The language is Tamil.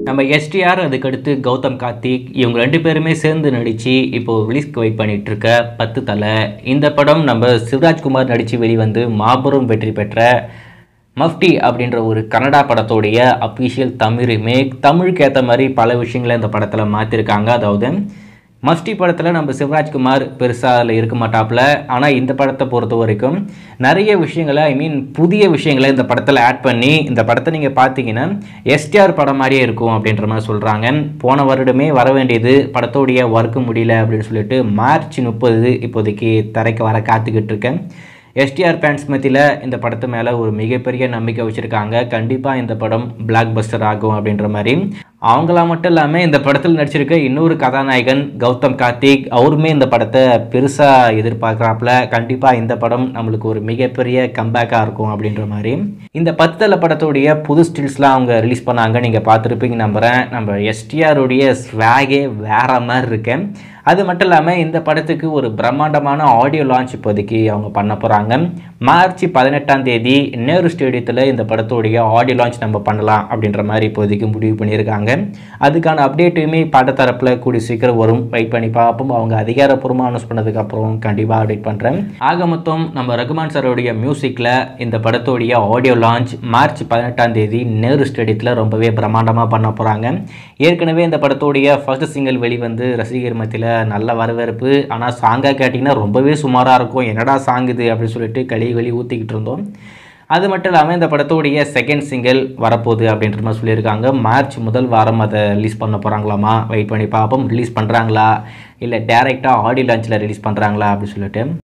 நம்ம எஸ்டிஆர் அதுக்கடுத்து கௌதம் கார்த்திக் இவங்க ரெண்டு பேருமே சேர்ந்து நடித்து இப்போ ரிலீஸ்க்கு வெயிட் பண்ணிட்டு இருக்க பத்து தலை இந்த படம் நம்ம சிவராஜ்குமார் நடித்து வெளிவந்து மாபெரும் வெற்றி பெற்ற மஃப்டி அப்படின்ற ஒரு கன்னடா படத்தோடைய அஃபிஷியல் தமிழ் ரீமேக் தமிழுக்கு ஏற்ற மாதிரி பல விஷயங்களை இந்த படத்தில் மாற்றிருக்காங்க அதாவது மஃப்டி படத்தில் நம்ம சிவராஜ்குமார் பெருசாக அதில் இருக்க மாட்டாப்புல ஆனால் இந்த படத்தை பொறுத்த வரைக்கும் நிறைய விஷயங்களை ஐ மீன் புதிய விஷயங்களை இந்த படத்தில் ஆட் பண்ணி இந்த படத்தை நீங்கள் பார்த்தீங்கன்னா எஸ்டிஆர் படம் மாதிரியே இருக்கும் அப்படின்ற மாதிரி சொல்கிறாங்க போன வருடமே வர வேண்டியது படத்தோடைய ஒர்க்கு முடியல அப்படின்னு சொல்லிட்டு மார்ச் முப்பது இப்போதைக்கு தரைக்கு வர காத்துக்கிட்டு இருக்கேன் எஸ்டிஆர் ஃபேன்ஸ் மத்தியில் இந்த படத்து மேலே ஒரு மிகப்பெரிய நம்பிக்கை வச்சுருக்காங்க கண்டிப்பாக இந்த படம் பிளாக் பஸ்டர் ஆகும் அப்படின்ற மாதிரி அவங்களா மட்டும் இல்லாமல் இந்த படத்தில் நடிச்சிருக்க இன்னொரு கதாநாயகன் கௌதம் கார்த்திக் அவருமே இந்த படத்தை பெருசாக எதிர்பார்க்குறாப்புல கண்டிப்பாக இந்த படம் நம்மளுக்கு ஒரு மிகப்பெரிய கம்பேக்காக இருக்கும் அப்படின்ற மாதிரி இந்த பத்தல படத்துடைய புது ஸ்டில்ஸ்லாம் அவங்க ரிலீஸ் பண்ணாங்க நீங்கள் பார்த்துருப்பீங்க நம்புகிறேன் நம்ம எஸ்டிஆருடைய ஸ்வாகே வேற மாதிரி இருக்கேன் அது மட்டும் இல்லாமல் இந்த படத்துக்கு ஒரு பிரம்மாண்டமான ஆடியோ லான்ச் இப்போதைக்கு அவங்க பண்ண போகிறாங்க மார்ச் பதினெட்டாம் தேதி நேரு ஸ்டேடியத்தில் இந்த படத்துடைய ஆடியோ லான்ச் நம்ம பண்ணலாம் அப்படின்ற மாதிரி இப்போதைக்கு முடிவு பண்ணியிருக்காங்க அதுக்கான அப்டேட்டுமே படத்தரப்பில் கூடி சீக்கிரம் வரும் வெயிட் பண்ணி பார்ப்போம் அவங்க அதிகாரப்பூர்வமாக அனௌன்ஸ் பண்ணதுக்கப்புறம் கண்டிப்பாக அப்டேட் பண்ணுறேன் ஆக மொத்தம் நம்ம ரகுமான் சாரோடைய மியூசிக்கில் இந்த படத்தோடைய ஆடியோ லான்ச் மார்ச் பதினெட்டாம் தேதி நேரு ஸ்டேடியத்தில் ரொம்பவே பிரம்மாண்டமாக பண்ண போகிறாங்க ஏற்கனவே இந்த படத்தோடைய ஃபர்ஸ்ட் சிங்கிள் வெளிவந்து ரசிகர் மத்தியில் நல்ல வரவேற்பு ஆனால் சாங்காக கேட்டிங்கன்னா ரொம்பவே சுமாராக இருக்கும் என்னடா சாங் இது அப்படின்னு சொல்லிட்டு களி வெளி ஊற்றிக்கிட்டு இருந்தோம் அது மட்டும் இல்லாமல் இந்த படத்தோடைய செகண்ட் சிங்கிள் வரப்போகுது அப்படின்ற மாதிரி சொல்லியிருக்காங்க மார்ச் முதல் வாரம் அதை ரிலீஸ் பண்ண போகிறாங்களாமா வெயிட் பண்ணி பார்ப்போம் ரிலீஸ் பண்ணுறாங்களா இல்லை டேரெக்டாக ஆடியோ லான்ச்சில் ரிலீஸ் பண்ணுறாங்களா அப்படின்னு சொல்லிட்டு